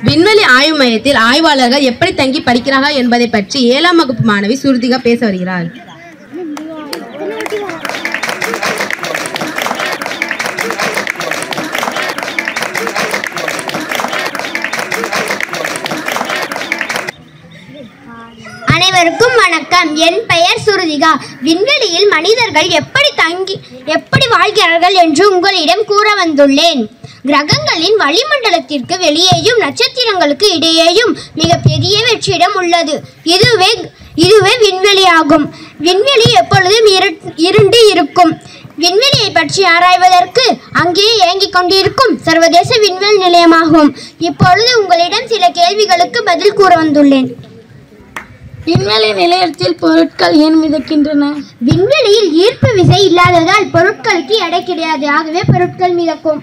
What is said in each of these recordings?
விண்வெளி ஆய்வு மையத்தில் ஆய்வாளர்கள் எப்படி தங்கி படிக்கிறார்கள் என்பதை பற்றி ஏழாம் வகுப்பு மாணவி சுருதிகா பேச வருகிறார் அனைவருக்கும் வணக்கம் என் பெயர் சுருதிகா விண்வெளியில் மனிதர்கள் எப்படி தங்கி எப்படி வாழ்கிறார்கள் என்று உங்களிடம் கூற வந்துள்ளேன் கிரகங்களின் வளிமண்டலத்திற்கு வெளியேயும் நட்சத்திரங்களுக்கு இடையேயும் மிக பெரிய வெற்றிடம் உள்ளது இதுவே இதுவே விண்வெளியாகும் விண்வெளி எப்பொழுதும் இரு- இருண்டு இருக்கும் விண்வெளியை பற்றி ஆராய்வதற்கு அங்கே இயங்கிக் கொண்டிருக்கும் சர்வதேச விண்வெளி நிலையமாகும் இப்பொழுது உங்களிடம் சில கேள்விகளுக்கு பதில் கூற வந்துள்ளேன் விண்வெளி நிலையத்தில் பொருட்கள் ஏன் மிதக்கின்றன விண்வெளியில் ஈர்ப்பு விசை இல்லாததால் பொருட்களுக்கு எடை கிடையாது ஆகவே பொருட்கள் மிதக்கும்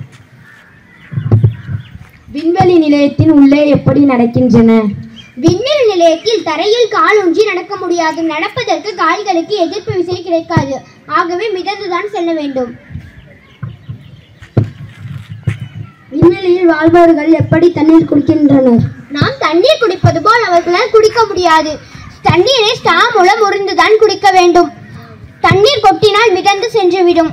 விண்வெளி நிலையத்தின் உள்ளே எப்படி நடக்கின்றன விண்வெளி நிலையத்தில் தரையில் கால் ஊன்றி நடக்க முடியாது நடப்பதற்கு கால்களுக்கு எதிர்ப்பு விசை கிடைக்காது ஆகவே மிதந்துதான் செல்ல வேண்டும் விண்வெளியில் வாழ்பவர்கள் எப்படி தண்ணீர் குடிக்கின்றனர் நாம் தண்ணீர் குடிப்பது போல் அவர்களால் குடிக்க முடியாது தண்ணீரை ஸ்டா மூலம் உறிந்துதான் குடிக்க வேண்டும் தண்ணீர் கொட்டினால் மிதந்து சென்றுவிடும்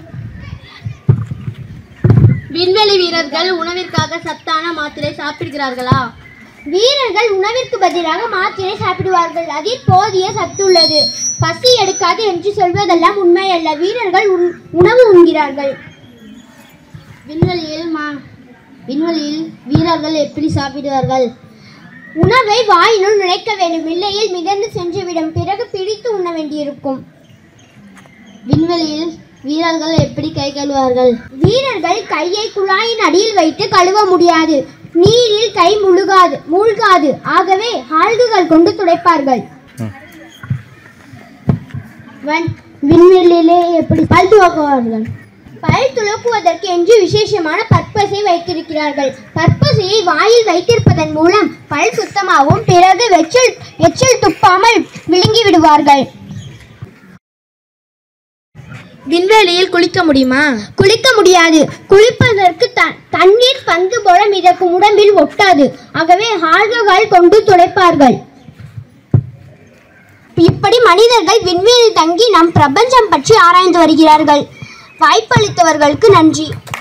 விண்வெளி வீரர்கள் உணவிற்காக சத்தான மாத்திரை சாப்பிடுகிறார்களா வீரர்கள் உணவிற்கு பதிலாக மாத்திரை சாப்பிடுவார்கள் அதில் போதிய சத்துள்ளது பசி எடுக்காது என்று சொல்வதெல்லாம் உண்மையல்ல வீரர்கள் உண்- உணவு உண்கிறார்கள் விண்வெளியில் மா விண்வெளியில் வீரர்கள் எப்படி சாப்பிடுவார்கள் உணவை வாயினுள் நுழைக்க வேண்டும் இல்லையில் மிதந்து சென்றுவிடும் பிறகு பிடித்து உண்ண வேண்டியிருக்கும் விண்வெளியில் வீரர்கள் எப்படி கை கழுவார்கள் வீரர்கள் கையை குழாயின் அடியில் வைத்து கழுவ முடியாது நீரில் கை முழுகாது மூழ்காது ஆகவே ஆல்குகள் கொண்டு துடைப்பார்கள் வன்- விண்வெளியிலே எப்படி பல் துவக்குவார்கள் பல் துலக்குவதற்கு என்று விசேஷமான பற்பசை வைத்திருக்கிறார்கள் பற்பசையை வாயில் வைத்திருப்பதன் மூலம் பல் சுத்தமாகவும் பிறகு வெச்சில் எச்சில் துப்பாமல் விழுங்கி விடுவார்கள் விண்வெளியில் குளிக்க முடியுமா குளிக்க முடியாது குளிப்பதற்கு த- தண்ணீர் பந்து போல மிதக்கும் உடம்பில் ஒட்டாது ஆகவே ஆல்கஹால் கொண்டு துடைப்பார்கள் இப்படி மனிதர்கள் விண்வெளியில் தங்கி நம் பிரபஞ்சம் பற்றி ஆராய்ந்து வருகிறார்கள் வாய்ப்பளித்தவர்களுக்கு நன்றி